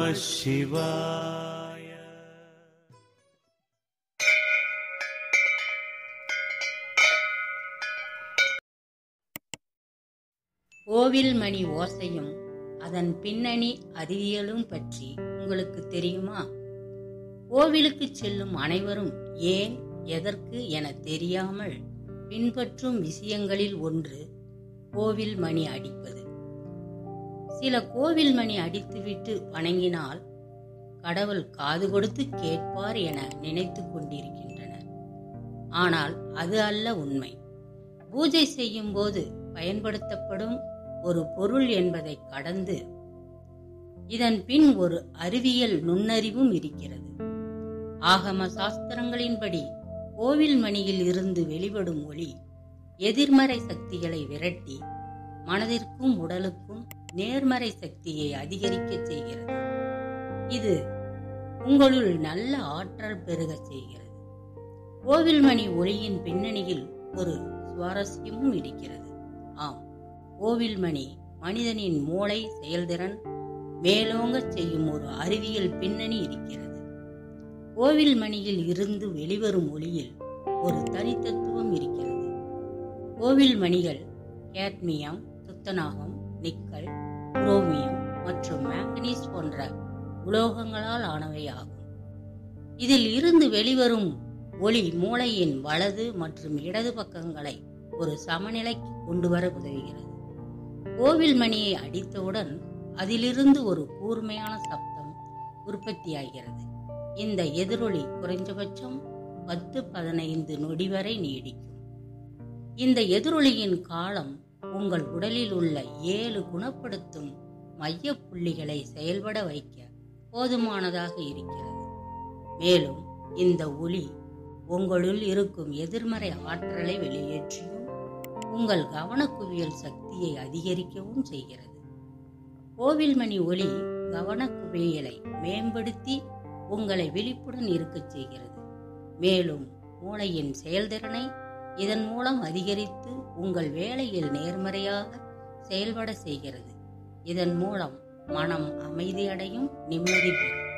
शिवाय கோவில் மணி ஓசையும் அதன் பின்னணி அறிவியலும் பற்றி உங்களுக்கு தெரியுமா கோவிலுக்கு செல்லும் அனைவரும் ஏன் எதற்கு என தெரியாமல் பின்பற்றும் விஷயங்களில் ஒன்று கோவில் மணி அடிப்பது சில கோவில் மணி அடித்துவிட்டு வணங்கினால் கடவுள் காது கொடுத்து கேட்பார் என நினைத்துக் கொண்டிருக்கின்றனர் ஆனால் அது அல்ல உண்மை பூஜை செய்யும் போது பயன்படுத்தப்படும் ஒரு பொருள் என்பதை கடந்து இதன் பின் ஒரு அறிவியல் நுண்ணறிவும் இருக்கிறது ஆகம சாஸ்திரங்களின்படி கோவில் மணியில் இருந்து வெளிப்படும் ஒளி எதிர்மறை சக்திகளை விரட்டி மனதிற்கும் உடலுக்கும் நேர்மறை சக்தியை அதிகரிக்கச் செய்கிறது இது உங்களுள் நல்ல ஆற்றல் பெருகச் செய்கிறது கோவில் மணி ஒளியின் பின்னணியில் ஒரு சுவாரஸ்யமும் இருக்கிறது ஆம் கோவில் மணி மனிதனின் மூளை செயல்திறன் மேலோங்கச் செய்யும் ஒரு அறிவியல் பின்னணி இருக்கிறது கோவில் மணியில் இருந்து வெளிவரும் ஒளியில் ஒரு தனித்தத்துவம் இருக்கிறது கோவில் மணிகள் கேட்மியம் துத்தநாகம் நிக்கல் குரோமியம் மற்றும் மேங்கனீஸ் போன்ற உலோகங்களால் ஆனவை ஆகும் இதில் இருந்து வெளிவரும் ஒளி மூளையின் வலது மற்றும் இடது பக்கங்களை ஒரு சமநிலைக்கு கொண்டு வர உதவுகிறது கோவில் மணியை அடித்தவுடன் அதிலிருந்து ஒரு கூர்மையான சப்தம் உற்பத்தியாகிறது இந்த எதிரொலி குறைந்தபட்சம் பத்து பதினைந்து நொடி வரை நீடிக்கும் இந்த எதிரொலியின் காலம் உங்கள் உடலில் உள்ள ஏழு குணப்படுத்தும் மைய புள்ளிகளை செயல்பட வைக்க போதுமானதாக இருக்கிறது மேலும் இந்த ஒளி உங்களுள் இருக்கும் எதிர்மறை ஆற்றலை வெளியேற்றியும் உங்கள் கவனக்குவியல் சக்தியை அதிகரிக்கவும் செய்கிறது கோவில் மணி ஒளி கவனக்குவியலை மேம்படுத்தி உங்களை விழிப்புடன் இருக்கச் செய்கிறது மேலும் மூளையின் செயல்திறனை இதன் மூலம் அதிகரித்து உங்கள் வேலையில் நேர்மறையாக செயல்பட செய்கிறது இதன் மூலம் மனம் அமைதியடையும் நிம்மதி பெறும்